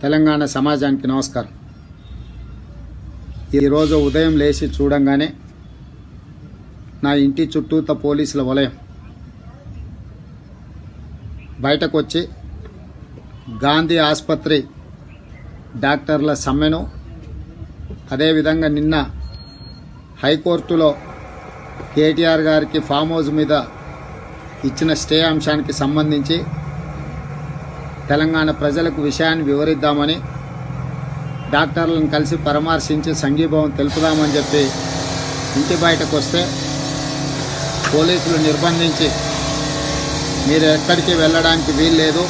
తెలంగాణ సమాజానికి నమస్కారం ఈరోజు ఉదయం లేచి చూడంగానే నా ఇంటి చుట్టూత పోలీసుల వలయం బయటకు వచ్చి గాంధీ ఆసుపత్రి డాక్టర్ల సమ్మెను అదేవిధంగా నిన్న హైకోర్టులో కేటీఆర్ గారికి ఫామ్ హౌస్ మీద ఇచ్చిన స్టే అంశానికి సంబంధించి తెలంగాణ ప్రజలకు విషయాన్ని వివరిద్దామని డాక్టర్లను కలిసి పరామర్శించి సంఘీభావం తెలుపుదామని చెప్పి ఇంటి బయటకు వస్తే పోలీసులు నిర్బంధించి మీరు ఎక్కడికి వెళ్ళడానికి వీల్లేదు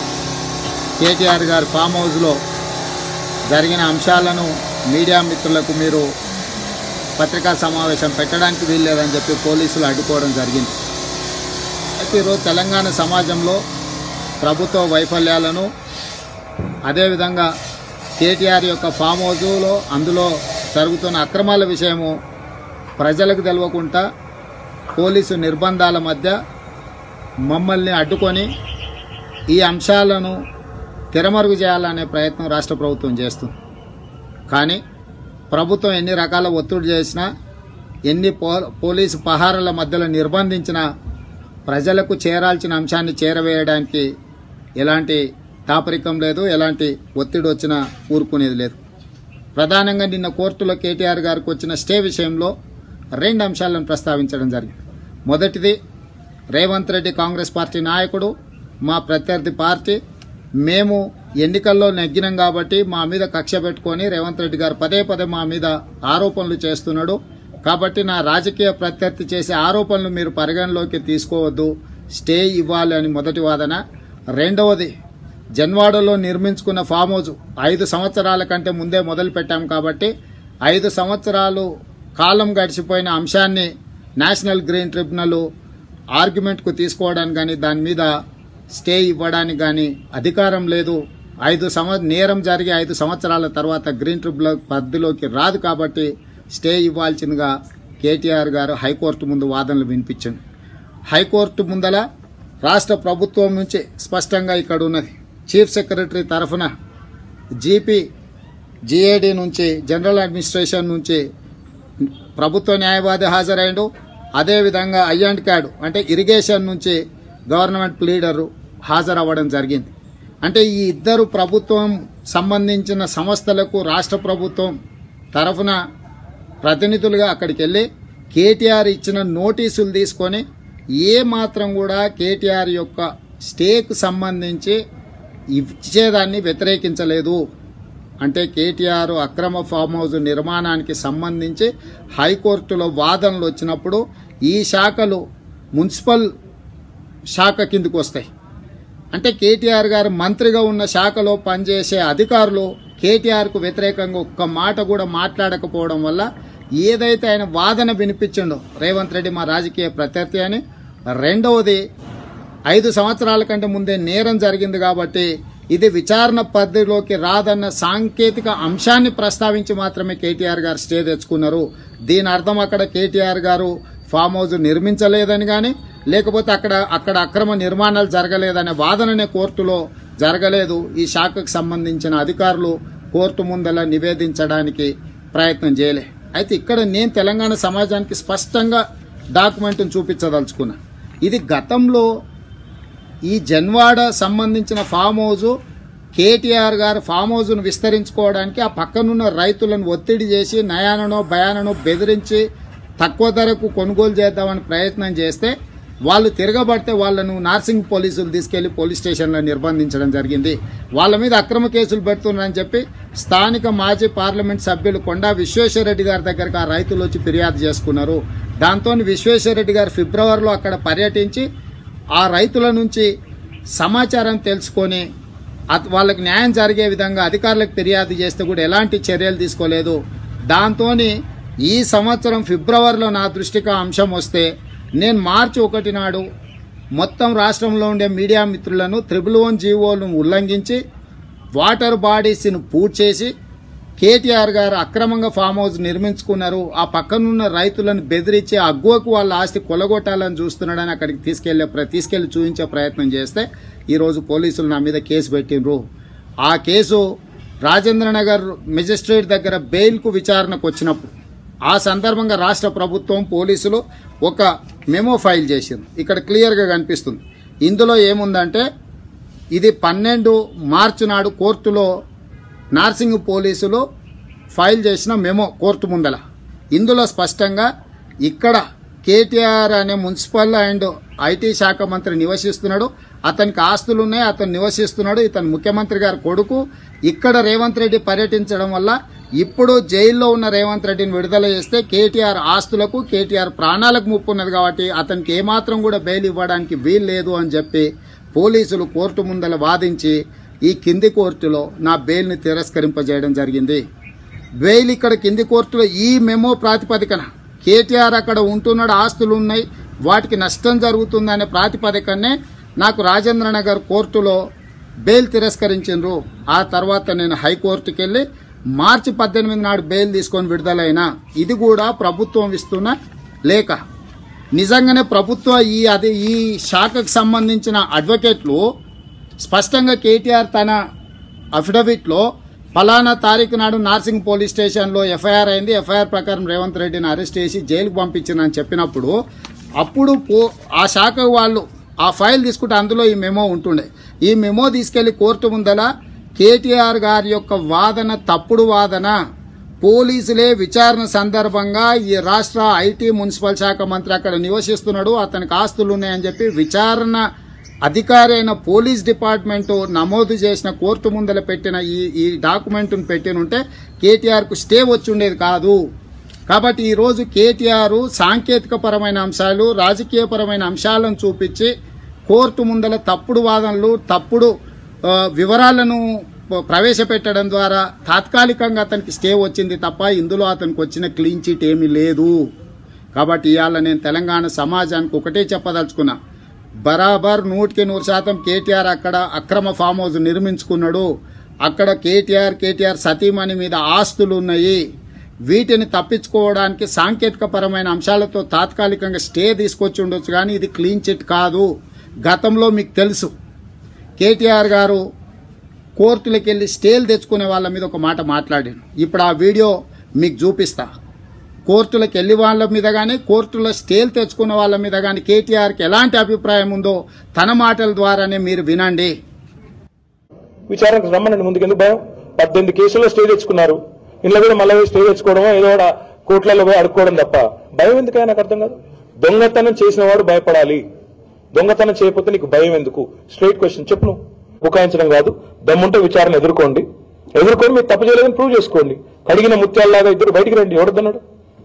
కేటీఆర్ గారి ఫామ్ హౌస్లో జరిగిన అంశాలను మీడియా మిత్రులకు మీరు పత్రికా సమావేశం పెట్టడానికి వీల్లేదని చెప్పి పోలీసులు అడ్డుకోవడం జరిగింది అయితే ఈరోజు తెలంగాణ సమాజంలో ప్రభుత్వ వైఫల్యాలను అదేవిధంగా కేటీఆర్ యొక్క ఫామ్ హౌజులో అందులో జరుగుతున్న అక్రమాల విషయము ప్రజలకు తెలియకుండా పోలీసు నిర్బంధాల మధ్య మమ్మల్ని అడ్డుకొని ఈ అంశాలను తెరమరుగు చేయాలనే ప్రయత్నం రాష్ట్ర ప్రభుత్వం చేస్తుంది కానీ ప్రభుత్వం ఎన్ని రకాల ఒత్తిడి చేసినా ఎన్ని పో పోలీసు పహారాల మధ్యలో నిర్బంధించినా ప్రజలకు చేరాల్సిన అంశాన్ని చేరవేయడానికి ఎలాంటి తాపరికం లేదు ఎలాంటి ఒత్తిడి వచ్చినా ఊరుకునేది లేదు ప్రధానంగా నిన్న కోర్టులో కేటీఆర్ గారికి వచ్చిన స్టే విషయంలో రెండు అంశాలను ప్రస్తావించడం జరిగింది మొదటిది రేవంత్ రెడ్డి కాంగ్రెస్ పార్టీ నాయకుడు మా ప్రత్యర్థి పార్టీ మేము ఎన్నికల్లో నెగ్గినాం కాబట్టి మా మీద కక్ష పెట్టుకొని రేవంత్ రెడ్డి గారు పదే పదే మా మీద ఆరోపణలు చేస్తున్నాడు కాబట్టి నా రాజకీయ ప్రత్యర్థి చేసే ఆరోపణలు మీరు పరిగణలోకి తీసుకోవద్దు స్టే ఇవ్వాలి అని మొదటి వాదన రెండవది జన్వాడలో నిర్మించుకున్న ఫామ్ హౌస్ ఐదు సంవత్సరాల కంటే ముందే మొదలు పెట్టాం కాబట్టి ఐదు సంవత్సరాలు కాలం గడిచిపోయిన అంశాన్ని నేషనల్ గ్రీన్ ట్రిబ్యునల్ ఆర్గ్యుమెంట్కు తీసుకోవడానికి కానీ దాని మీద స్టే ఇవ్వడానికి కానీ అధికారం లేదు ఐదు సంవ నేరం జరిగి ఐదు సంవత్సరాల తర్వాత గ్రీన్ ట్రిబ్యునల్ పరిధిలోకి రాదు కాబట్టి స్టే ఇవ్వాల్సిందిగా కేటీఆర్ గారు హైకోర్టు ముందు వాదనలు వినిపించండి హైకోర్టు ముందల రాష్ట్ర ప్రభుత్వం నుంచి స్పష్టంగా ఇక్కడ ఉన్నది చీఫ్ సెక్రటరీ తరఫున జీపీ జిఏడి నుంచి జనరల్ అడ్మినిస్ట్రేషన్ నుంచి ప్రభుత్వ న్యాయవాది హాజరైండు అదేవిధంగా ఐ అండ్ క్యాడ్ అంటే ఇరిగేషన్ నుంచి గవర్నమెంట్ ప్లీడరు హాజరవ్వడం జరిగింది అంటే ఈ ఇద్దరు ప్రభుత్వం సంబంధించిన సంస్థలకు రాష్ట్ర ప్రభుత్వం తరఫున ప్రతినిధులుగా అక్కడికి వెళ్ళి కేటీఆర్ ఇచ్చిన నోటీసులు తీసుకొని ఏ మాత్రం కూడా కేటీఆర్ యొక్క స్టేకు సంబంధించి ఇచ్చేదాన్ని వ్యతిరేకించలేదు అంటే కేటీఆర్ అక్రమ ఫామ్ హౌస్ నిర్మాణానికి సంబంధించి హైకోర్టులో వాదనలు వచ్చినప్పుడు ఈ శాఖలు మున్సిపల్ శాఖ కిందకు వస్తాయి అంటే కేటీఆర్ గారు మంత్రిగా ఉన్న శాఖలో పనిచేసే అధికారులు కేటీఆర్కు వ్యతిరేకంగా ఒక్క మాట కూడా మాట్లాడకపోవడం వల్ల ఏదైతే ఆయన వాదన వినిపించిండో రేవంత్ రెడ్డి మా రాజకీయ ప్రత్యర్థి అని రెండవది ఐదు సంవత్సరాల కంటే ముందే నేరం జరిగింది కాబట్టి ఇది విచారణ పద్ధతిలోకి రాదన్న సాంకేతిక అంశాన్ని ప్రస్తావించి మాత్రమే కేటీఆర్ గారు స్టే తెచ్చుకున్నారు దీని అర్థం అక్కడ కేటీఆర్ గారు ఫామ్ హౌస్ నిర్మించలేదని కానీ లేకపోతే అక్కడ అక్కడ అక్రమ నిర్మాణాలు జరగలేదనే వాదననే కోర్టులో జరగలేదు ఈ శాఖకు సంబంధించిన అధికారులు కోర్టు ముందల నివేదించడానికి ప్రయత్నం చేయలే అయితే ఇక్కడ నేను తెలంగాణ సమాజానికి స్పష్టంగా డాక్యుమెంట్ను చూపించదలుచుకున్నా ఇది గతంలో ఈ జన్వాడ సంబంధించిన ఫామ్ హౌస్ కేటీఆర్ గారు ఫామ్ హౌస్ను విస్తరించుకోవడానికి ఆ పక్కనున్న రైతులను ఒత్తిడి చేసి నయాననో భయాననో బెదిరించి తక్కువ ధరకు కొనుగోలు చేద్దామని ప్రయత్నం చేస్తే వాళ్ళు తిరగబడితే వాళ్ళను నార్సింగ్ పోలీసులు తీసుకెళ్లి పోలీస్ స్టేషన్లో నిర్బంధించడం జరిగింది వాళ్ళ మీద అక్రమ కేసులు పెడుతున్నారని చెప్పి స్థానిక మాజీ పార్లమెంట్ సభ్యులు కొండా విశ్వేశ్వరరెడ్డి గారి దగ్గరకు ఆ రైతులు వచ్చి ఫిర్యాదు చేసుకున్నారు దాంతో విశ్వేశ్వరరెడ్డి గారు ఫిబ్రవరిలో అక్కడ పర్యటించి ఆ రైతుల నుంచి సమాచారం తెలుసుకొని అత- వాళ్ళకి న్యాయం జరిగే విధంగా అధికారులకు ఫిర్యాదు చేస్తే కూడా ఎలాంటి చర్యలు తీసుకోలేదు దాంతో ఈ సంవత్సరం ఫిబ్రవరిలో నా దృష్టికి ఆ అంశం వస్తే నేను మార్చి ఒకటి నాడు మొత్తం రాష్ట్రంలో ఉండే మీడియా మిత్రులను త్రిబుల్ వన్ జీవోలను ఉల్లంఘించి వాటర్ బాడీస్ను పూర్తి చేసి కేటీఆర్ గారు అక్రమంగా ఫామ్ హౌస్ నిర్మించుకున్నారు ఆ పక్కనున్న రైతులను బెదిరించి అగ్గువకు వాళ్ళ ఆస్తి కొలగొట్టాలని చూస్తున్నాడని అక్కడికి తీసుకెళ్లే ప్ర- తీసుకెళ్లి చూపించే ప్రయత్నం చేస్తే ఈరోజు పోలీసులు నా మీద కేసు పెట్టినరు ఆ కేసు రాజేంద్రనగర్ మెజిస్ట్రేట్ దగ్గర బెయిల్కు విచారణకు వచ్చినప్పుడు ఆ సందర్భంగా రాష్ట్ర ప్రభుత్వం పోలీసులు ఒక మెమో ఫైల్ చేసింది ఇక్కడ క్లియర్గా కనిపిస్తుంది ఇందులో ఏముందంటే ఇది పన్నెండు మార్చి నాడు కోర్టులో నార్సింగ్ పోలీసులు ఫైల్ చేసిన మెమో కోర్టు ముందల ఇందులో స్పష్టంగా ఇక్కడ కేటీఆర్ అనే మున్సిపల్ అండ్ ఐటీ శాఖ మంత్రి నివసిస్తున్నాడు అతనికి ఆస్తులు ఉన్నాయి అతను నివసిస్తున్నాడు ఇతను ముఖ్యమంత్రి గారి కొడుకు ఇక్కడ రేవంత్ రెడ్డి పర్యటించడం వల్ల ఇప్పుడు జైల్లో ఉన్న రేవంత్ రెడ్డిని విడుదల చేస్తే కేటీఆర్ ఆస్తులకు కేటీఆర్ ప్రాణాలకు ముప్పు ఉన్నది కాబట్టి అతనికి ఏమాత్రం కూడా బెయిల్ ఇవ్వడానికి వీలు లేదు అని చెప్పి పోలీసులు కోర్టు ముందల వాదించి ఈ కింది కోర్టులో నా బెయిల్ని తిరస్కరింపజేయడం జరిగింది బెయిల్ ఇక్కడ కింది కోర్టులో ఈ మెమో ప్రాతిపదికన కేటీఆర్ అక్కడ ఉంటున్నాడు ఆస్తులు ఉన్నాయి వాటికి నష్టం జరుగుతుందనే ప్రాతిపదికనే నాకు రాజేంద్ర నగర్ కోర్టులో బెయిల్ తిరస్కరించిండ్రు ఆ తర్వాత నేను హైకోర్టుకి వెళ్ళి మార్చి పద్దెనిమిది నాడు బెయిల్ తీసుకొని విడుదలైన ఇది కూడా ప్రభుత్వం ఇస్తున్న లేఖ నిజంగానే ప్రభుత్వ ఈ అది ఈ శాఖకు సంబంధించిన అడ్వకేట్లు స్పష్టంగా కేటీఆర్ తన అఫిడవిట్లో ఫలానా తారీఖు నాడు నార్సింగ్ పోలీస్ స్టేషన్లో ఎఫ్ఐఆర్ అయింది ఎఫ్ఐఆర్ ప్రకారం రేవంత్ రెడ్డిని అరెస్ట్ చేసి జైలుకు పంపించిందని చెప్పినప్పుడు అప్పుడు పో ఆ శాఖ వాళ్ళు ఆ ఫైల్ తీసుకుంటే అందులో ఈ మెమో ఉంటుండే ఈ మెమో తీసుకెళ్లి కోర్టు ముందల కేటీఆర్ గారి యొక్క వాదన తప్పుడు వాదన పోలీసులే విచారణ సందర్భంగా ఈ రాష్ట్ర ఐటీ మున్సిపల్ శాఖ మంత్రి అక్కడ నివసిస్తున్నాడు అతనికి ఆస్తులు ఉన్నాయని చెప్పి విచారణ అధికారి అయిన పోలీస్ డిపార్ట్మెంట్ నమోదు చేసిన కోర్టు ముందల పెట్టిన ఈ ఈ డాక్యుమెంట్ను పెట్టినుంటే కేటీఆర్కు స్టే వచ్చి ఉండేది కాదు కాబట్టి ఈరోజు కేటీఆర్ సాంకేతికపరమైన అంశాలు రాజకీయపరమైన అంశాలను చూపించి కోర్టు ముందల తప్పుడు వాదనలు తప్పుడు ఆ, వివరాలను ప్రవేశపెట్టడం ద్వారా తాత్కాలికంగా అతనికి స్టే వచ్చింది తప్ప ఇందులో అతనికి వచ్చిన క్లీన్ చిట్ ఏమీ లేదు కాబట్టి ఇవాళ నేను తెలంగాణ సమాజానికి ఒకటే చెప్పదలుచుకున్నా బరాబర్ నూటికి నూరు శాతం కేటీఆర్ అక్కడ అక్రమ ఫామ్ హౌస్ నిర్మించుకున్నాడు అక్కడ కేటీఆర్ కేటీఆర్ సతీమణి మీద ఆస్తులు ఉన్నాయి వీటిని తప్పించుకోవడానికి సాంకేతికపరమైన అంశాలతో తాత్కాలికంగా స్టే తీసుకొచ్చి ఉండొచ్చు కానీ ఇది క్లీన్ చిట్ కాదు గతంలో మీకు తెలుసు కేటీఆర్ గారు కోర్టులకు వెళ్ళి స్టేలు తెచ్చుకునే వాళ్ళ మీద ఒక మాట మాట్లాడాను ఇప్పుడు ఆ వీడియో మీకు చూపిస్తా కోర్టులకు వెళ్ళి వాళ్ళ మీద కానీ కోర్టులో స్టేలు తెచ్చుకున్న వాళ్ళ మీద కానీ కేటీఆర్కి ఎలాంటి అభిప్రాయం ఉందో తన మాటల ద్వారానే మీరు వినండి విచారణకు రమ్మనండి ముందుకు ఎందుకు భయం పద్దెనిమిది కేసుల్లో స్టే తెచ్చుకున్నారు ఇంట్లో కూడా మళ్ళీ పోయి స్టే తెచ్చుకోవడం ఏదో కూడా కోర్టులలో పోయి అడుక్కోవడం తప్ప భయం ఎందుకైనా నాకు అర్థం కాదు దొంగతనం చేసిన వాడు భయపడాలి దొంగతనం చేయకపోతే నీకు భయం ఎందుకు స్ట్రైట్ క్వశ్చన్ చెప్పు నువ్వు బుకాయించడం కాదు దమ్ముంటే విచారణ ఎదుర్కోండి ఎదుర్కొని మీరు తప్పు చేయలేదని ప్రూవ్ చేసుకోండి కడిగిన ముత్యాలలాగా ఇద్దరు బయటికి రండి ఎవడొద్దన్నాడు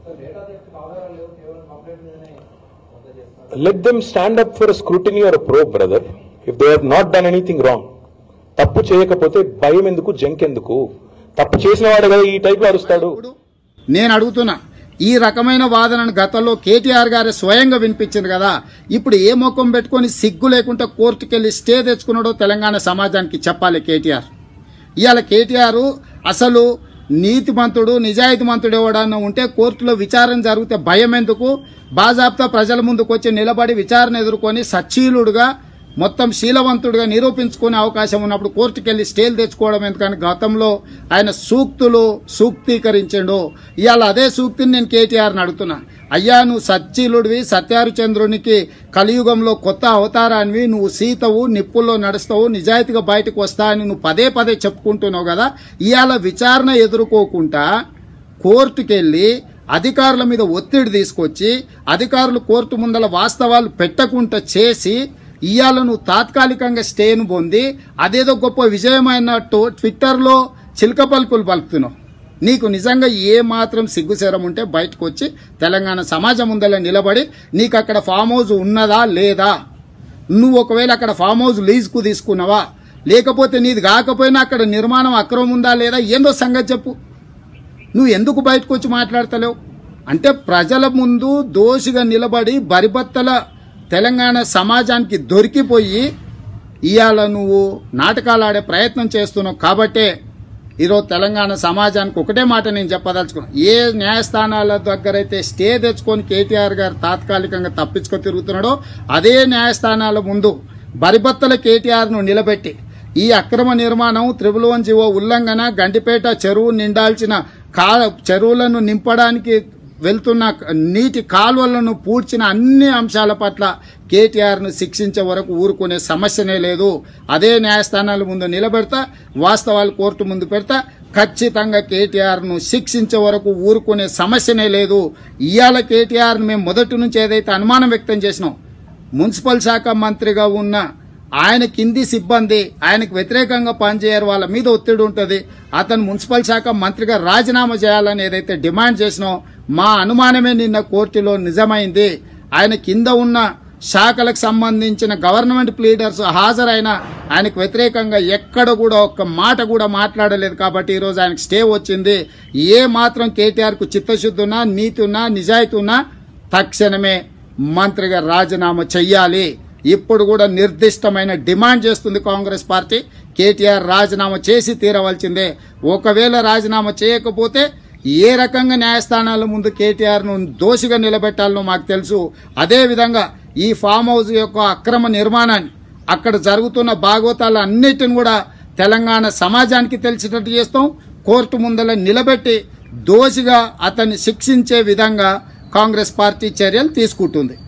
let them stand up for scrutiny or pro brother if they have not done anything wrong తప్పు చేయకపోతే భయం ఎందుకు జంకెందుకు తప్పు చేసిన వాడు కదా ఈ టైప్ లో అరుస్తాడు ఇప్పుడు నేను అడుగుతున్నా ఈ రకమైన వాదనను గతంలో కేటీఆర్ గారే స్వయంగా వినిపించింది కదా ఇప్పుడు ఏ ముఖం పెట్టుకొని సిగ్గు లేకుండా కోర్టుకెళ్లి స్టే తెచ్చుకున్నాడో తెలంగాణ సమాజానికి చెప్పాలి కేటీఆర్ ఇవాళ కేటీఆర్ అసలు నీతిమంతుడు నిజాయితీమంతుడు ఎవడన్నా ఉంటే కోర్టులో విచారణ జరిగితే భయం ఎందుకు బాజాబ్తా ప్రజల ముందుకు వచ్చి నిలబడి విచారణ ఎదుర్కొని సచ్చీలుడుగా మొత్తం శీలవంతుడిగా నిరూపించుకునే అవకాశం ఉన్నప్పుడు కోర్టుకెళ్లి స్టేలు తెచ్చుకోవడం ఎందుకని గతంలో ఆయన సూక్తులు సూక్తీకరించాడు ఇవాళ అదే సూక్తిని నేను కేటీఆర్ని అడుగుతున్నా అయ్యా నువ్వు సచ్చీలుడివి సత్యారుచంద్రునికి కలియుగంలో కొత్త అవతారానివి నువ్వు సీతవు నిప్పుల్లో నడుస్తావు నిజాయితీగా బయటకు వస్తా అని నువ్వు పదే పదే చెప్పుకుంటున్నావు కదా ఇవాళ విచారణ ఎదుర్కోకుండా కోర్టుకెళ్ళి అధికారుల మీద ఒత్తిడి తీసుకొచ్చి అధికారులు కోర్టు ముందల వాస్తవాలు పెట్టకుండా చేసి ఇవాళ నువ్వు తాత్కాలికంగా స్టేను పొంది అదేదో గొప్ప విజయమైనట్టు ట్విట్టర్లో చిలక పలుకులు పలుకుతున్నావు నీకు నిజంగా ఏ మాత్రం సిగ్గుశరం ఉంటే బయటకు వచ్చి తెలంగాణ సమాజం ముందల నిలబడి నీకు అక్కడ ఫామ్ హౌస్ ఉన్నదా లేదా నువ్వు ఒకవేళ అక్కడ ఫామ్ హౌస్ లీజుకు తీసుకున్నావా లేకపోతే నీది కాకపోయినా అక్కడ నిర్మాణం అక్రమం ఉందా లేదా ఏందో సంగతి చెప్పు నువ్వు ఎందుకు బయటకు వచ్చి మాట్లాడతలేవు అంటే ప్రజల ముందు దోషిగా నిలబడి బరిబత్తల తెలంగాణ సమాజానికి దొరికిపోయి ఇవాళ నువ్వు నాటకాలు ఆడే ప్రయత్నం చేస్తున్నావు కాబట్టే ఈరోజు తెలంగాణ సమాజానికి ఒకటే మాట నేను చెప్పదలుచుకున్నాను ఏ న్యాయస్థానాల దగ్గర అయితే స్టే తెచ్చుకొని కేటీఆర్ గారు తాత్కాలికంగా తప్పించుకొని తిరుగుతున్నాడో అదే న్యాయస్థానాల ముందు బరిబత్తల కేటీఆర్ను నిలబెట్టి ఈ అక్రమ నిర్మాణం త్రిబుల్ వన్ జీవో ఉల్లంఘన గండిపేట చెరువు నిండాల్సిన కా చెరువులను నింపడానికి వెళ్తున్న నీటి కాలువలను పూడ్చిన అన్ని అంశాల పట్ల కేటీఆర్ను శిక్షించే వరకు ఊరుకునే సమస్యనే లేదు అదే న్యాయస్థానాల ముందు నిలబెడతా వాస్తవాలు కోర్టు ముందు పెడతా ఖచ్చితంగా కేటీఆర్ను శిక్షించే వరకు ఊరుకునే సమస్యనే లేదు ఇవాళ కేటీఆర్ను మేము మొదటి నుంచి ఏదైతే అనుమానం వ్యక్తం చేసినాం మున్సిపల్ శాఖ మంత్రిగా ఉన్న ఆయన కింది సిబ్బంది ఆయనకు వ్యతిరేకంగా పనిచేయరు వాళ్ళ మీద ఒత్తిడి ఉంటుంది అతను మున్సిపల్ శాఖ మంత్రిగా రాజీనామా చేయాలని ఏదైతే డిమాండ్ చేసినో మా అనుమానమే నిన్న కోర్టులో నిజమైంది ఆయన కింద ఉన్న శాఖలకు సంబంధించిన గవర్నమెంట్ ప్లీడర్స్ హాజరైన ఆయనకు వ్యతిరేకంగా ఎక్కడ కూడా ఒక్క మాట కూడా మాట్లాడలేదు కాబట్టి ఈరోజు ఆయనకు స్టే వచ్చింది ఏ మాత్రం కేటీఆర్కు చిత్తశుద్ధి ఉన్నా నీతి ఉన్నా నిజాయితీ ఉన్నా తక్షణమే మంత్రిగా రాజీనామా చెయ్యాలి ఇప్పుడు కూడా నిర్దిష్టమైన డిమాండ్ చేస్తుంది కాంగ్రెస్ పార్టీ కేటీఆర్ రాజీనామా చేసి తీరవలసిందే ఒకవేళ రాజీనామా చేయకపోతే ఏ రకంగా న్యాయస్థానాల ముందు కేటీఆర్ను దోషిగా నిలబెట్టాలనో మాకు తెలుసు అదేవిధంగా ఈ ఫామ్ హౌస్ యొక్క అక్రమ నిర్మాణాన్ని అక్కడ జరుగుతున్న భాగవతాలు అన్నిటిని కూడా తెలంగాణ సమాజానికి తెలిసేటట్టు చేస్తాం కోర్టు ముందల నిలబెట్టి దోషిగా అతన్ని శిక్షించే విధంగా కాంగ్రెస్ పార్టీ చర్యలు తీసుకుంటుంది